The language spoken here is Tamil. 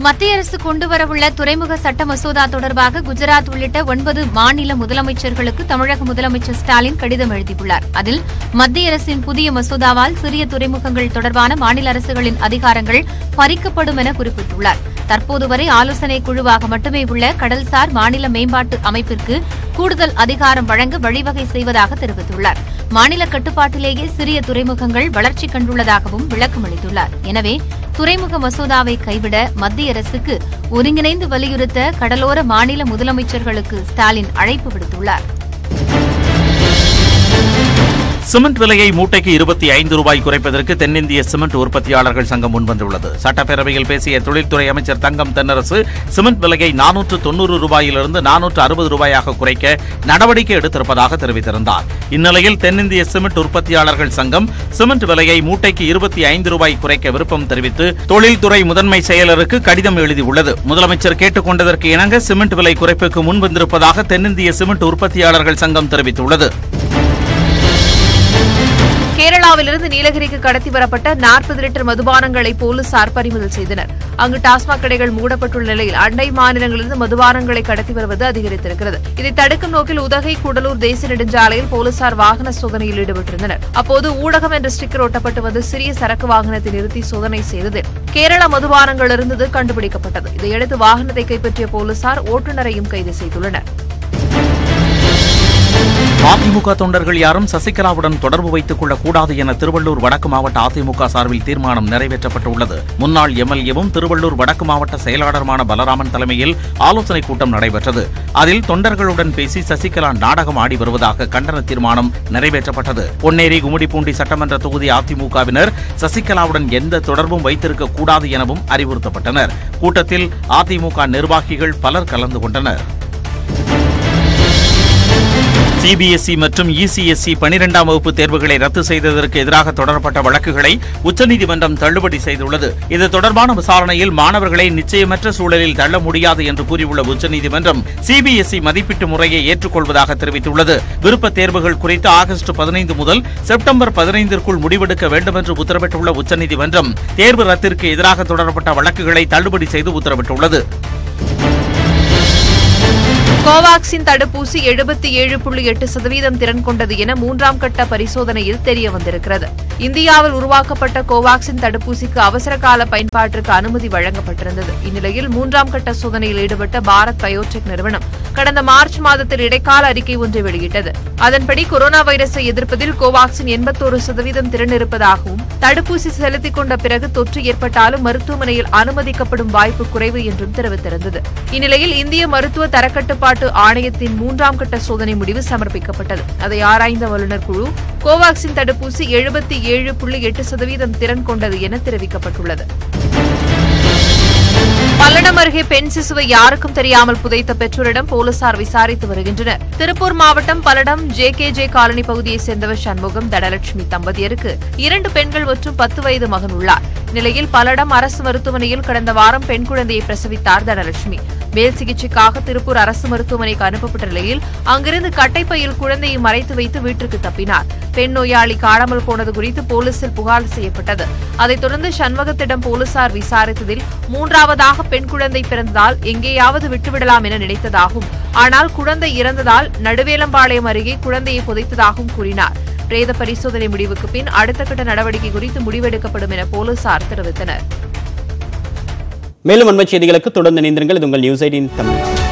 மத்திய அரசு கொண்டுவரவுள்ள துறைமுக சட்ட மசோதா தொடர்பாக குஜராத் உள்ளிட்ட ஒன்பது மாநில முதலமைச்சர்களுக்கு தமிழக முதலமைச்சர் ஸ்டாலின் கடிதம் எழுதியுள்ளார் அதில் மத்திய அரசின் புதிய மசோதாவால் சிறிய துறைமுகங்கள் தொடர்பான மாநில அரசுகளின் அதிகாரங்கள் பறிக்கப்படும் என குறிப்பிட்டுள்ளார் தற்போது வரை ஆலோசனை குழுவாக மட்டுமே உள்ள கடல்சார் மாநில மேம்பாட்டு அமைப்பிற்கு கூடுதல் அதிகாரம் வழங்க வழிவகை செய்வதாக தெரிவித்துள்ளார் மாநில கட்டுப்பாட்டிலேயே சிறிய துறைமுகங்கள் வளர்ச்சி கண்டுள்ளதாகவும் விளக்கமளித்துள்ளார் எனவே துறைமுக மசோதாவை கைவிட மத்திய அரசுக்கு ஒருங்கிணைந்து வலியுறுத்த கடலோர மாநில முதலமைச்சர்களுக்கு ஸ்டாலின் அழைப்பு விடுத்துள்ளார் சிமெண்ட் விலையை மூட்டைக்கு இருபத்தி ஐந்து ரூபாய் குறைப்பதற்கு தென்னிந்திய சிமெண்ட் உற்பத்தியாளர்கள் சங்கம் முன்வந்துள்ளது சட்டப்பேரவையில் பேசிய தொழில்துறை அமைச்சர் தங்கம் தென்னரசு சிமெண்ட் விலையை நானூற்று தொன்னூறு ரூபாயிலிருந்து நானூற்று அறுபது ரூபாயாக குறைக்க நடவடிக்கை எடுத்திருப்பதாக தெரிவித்திருந்தார் இந்நிலையில் தென்னிந்திய சிமெண்ட் உற்பத்தியாளர்கள் சங்கம் சிமெண்ட் விலையை மூட்டைக்கு இருபத்தி ஐந்து ரூபாய் குறைக்க விருப்பம் தெரிவித்து தொழில்துறை முதன்மை செயலருக்கு கடிதம் எழுதியுள்ளது முதலமைச்சர் கேட்டுக் கொண்டதற்கு இணங்க சிமெண்ட் விலை குறைப்புக்கு முன்வந்திருப்பதாக தென்னிந்திய சிமெண்ட் உற்பத்தியாளர்கள் சங்கம் தெரிவித்துள்ளது கேரளாவிலிருந்து நீலகிரிக்கு கடத்தி வரப்பட்ட நாற்பது லிட்டர் மதுபானங்களை போலீசார் பறிமுதல் செய்தனர் அங்கு டாஸ்மாக் கடைகள் மூடப்பட்டுள்ள நிலையில் அண்டை மாநிலங்களிலிருந்து மதுபானங்களை கடத்தி வருவது அதிகரித்திருக்கிறது இதை தடுக்கும் நோக்கில் உதகை கூடலூர் தேசிய நெடுஞ்சாலையில் போலீசார் வாகன சோதனையில் ஈடுபட்டிருந்தனர் அப்போது ஊடகம் என்ற ஸ்டிக்கர் ஒட்டப்பட்டு வந்து சிறிய சரக்கு வாகனத்தை நிறுத்தி சோதனை செய்ததில் கேரள மதுபானங்கள் இருந்தது கண்டுபிடிக்கப்பட்டது இதையடுத்து வாகனத்தை கைப்பற்றிய போலீசார் ஓட்டுநரையும் கைது செய்துள்ளனர் அதிமுக தொண்டர்கள் யாரும் சசிகலாவுடன் தொடர்பு வைத்துக் கொள்ளக் கூடாது என திருவள்ளூர் வடக்கு மாவட்ட அதிமுக சார்பில் தீர்மானம் நிறைவேற்றப்பட்டுள்ளது முன்னாள் எம்எல்ஏவும் திருவள்ளூர் வடக்கு மாவட்ட செயலாளருமான பலராமன் தலைமையில் ஆலோசனைக் கூட்டம் நடைபெற்றது அதில் தொண்டர்களுடன் பேசி சசிகலா நாடகம் ஆடி வருவதாக கண்டன தீர்மானம் நிறைவேற்றப்பட்டது பொன்னேரி கும்மிடிப்பூண்டி சட்டமன்ற தொகுதி அதிமுகவினர் சசிகலாவுடன் எந்த தொடர்பும் வைத்திருக்க கூடாது எனவும் அறிவுறுத்தப்பட்டனர் கூட்டத்தில் அதிமுக நிர்வாகிகள் பலர் கலந்து கொண்டனர் சிபிஎஸ்இ மற்றும் இசிஎஸ்இ பனிரெண்டாம் வகுப்பு தேர்வுகளை ரத்து செய்ததற்கு எதிராக தொடரப்பட்ட வழக்குகளை உச்சநீதிமன்றம் தள்ளுபடி செய்துள்ளது இது தொடர்பான விசாரணையில் மாணவர்களை நிச்சயமற்ற சூழலில் தள்ள முடியாது என்று கூறியுள்ள உச்சநீதிமன்றம் சிபிஎஸ்இ மதிப்பீட்டு முறையை ஏற்றுக்கொள்வதாக தெரிவித்துள்ளது விருப்ப தேர்வுகள் குறித்து ஆகஸ்ட் பதினைந்து முதல் செப்டம்பர் பதினைந்திற்குள் முடிவெடுக்க வேண்டும் என்று உத்தரவிட்டுள்ள உச்சநீதிமன்றம் தேர்வு ரத்திற்கு எதிராக தொடரப்பட்ட வழக்குகளை தள்ளுபடி செய்து உத்தரவிட்டுள்ளது கோவாக்சின் தடுப்பூசி எழுபத்தி ஏழு புள்ளி எட்டு சதவீதம் திறன் கொண்டது என மூன்றாம் கட்ட பரிசோதனையில் தெரிய வந்திருக்கிறது இந்தியாவில் உருவாக்கப்பட்ட கோவாக்சின் தடுப்பூசிக்கு அவசர கால பயன்பாட்டிற்கு அனுமதி வழங்கப்பட்டிருந்தது இந்நிலையில் மூன்றாம் கட்ட சோதனையில் ஈடுபட்ட பாரத் பயோடெக் நிறுவனம் கடந்த மார்ச் மாதத்தில் இடைக்கால அறிக்கை ஒன்றை வெளியிட்டது அதன்படி கொரோனா வைரஸை எதிர்ப்பதில் கோவாக்சின் எண்பத்தோரு சதவீதம் திறன் இருப்பதாகவும் தடுப்பூசி செலுத்திக் கொண்ட பிறகு தொற்று ஏற்பட்டாலும் மருத்துவமனையில் அனுமதிக்கப்படும் வாய்ப்பு குறைவு என்றும் தெரிவித்திருந்தது இந்நிலையில் இந்திய மருத்துவ தரக்கட்டுப்பாட்டு ஆணையத்தின் மூன்றாம் கட்ட சோதனை முடிவு சமர்ப்பிக்கப்பட்டது அதை ஆராய்ந்த வல்லுநர் குழு கோவாக்சின் தடுப்பூசி எழுபத்தி ஏழு புள்ளி எட்டு சதவீதம் திறன் கொண்டது என தெரிவிக்கப்பட்டுள்ளது பல்லடம் அருகே பெண் சிசுவை யாருக்கும் தெரியாமல் புதைத்த பெற்றோரிடம் போலீசார் விசாரித்து வருகின்றனர் திருப்பூர் மாவட்டம் Palladam J K J colony பகுதியைச் சேர்ந்தவர் சண்முகம் தனலட்சுமி தம்பதியருக்கு இரண்டு பெண்கள் மற்றும் பத்து வயது மகன் உள்ளார் நிலையில் பல்லடம் அரசு மருத்துவமனையில் கடந்த வாரம் பெண் குழந்தையை பிரசவித்தார் தனலட்சுமி மேல் சிகிச்சைக்காக திருப்பூர் அரசு மருத்துவமனைக்கு அனுப்பப்பட்ட நிலையில் அங்கிருந்து கட்டைப்பையில் குழந்தையை மறைத்து வைத்து வீட்டிற்கு தப்பினார் பெண் நோயாளி காணாமல் போனது குறித்து போலீசில் புகார் செய்யப்பட்டது அதைத் தொடர்ந்து சண்முகத்திடம் போலீசார் விசாரித்ததில் மூன்றாவதாக பெண் குழந்தை பிறந்ததால் எங்கேயாவது விட்டுவிடலாம் என நினைத்ததாகவும் ஆனால் குழந்தை இறந்ததால் நடுவேலம்பாளையம் அருகே குழந்தையை புதைத்ததாகவும் கூறினார் பிரேத பரிசோதனை முடிவுக்கு பின் அடுத்த கட்ட நடவடிக்கை குறித்து முடிவெடுக்கப்படும் என போலீசார் தெரிவித்தனர் மேலும் அண்மைச் செய்திகளுக்கு தொடர்ந்து இணைந்திருங்கள் இது உங்கள் நியூஸ் எயிட்டின் தமிழ்